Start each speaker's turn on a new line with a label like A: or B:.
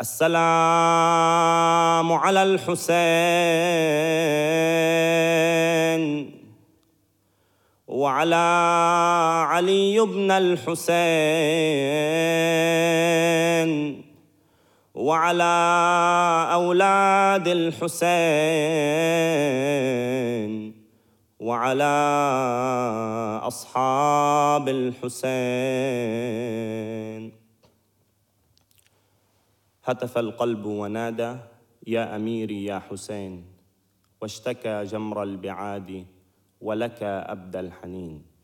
A: السلام على الحسين وعلى علي بن الحسين وعلى اولاد الحسين وعلى اصحاب الحسين هتف القلب ونادى يا اميري يا حسين واشتكى جمر البعاد ولك أبدى الحنين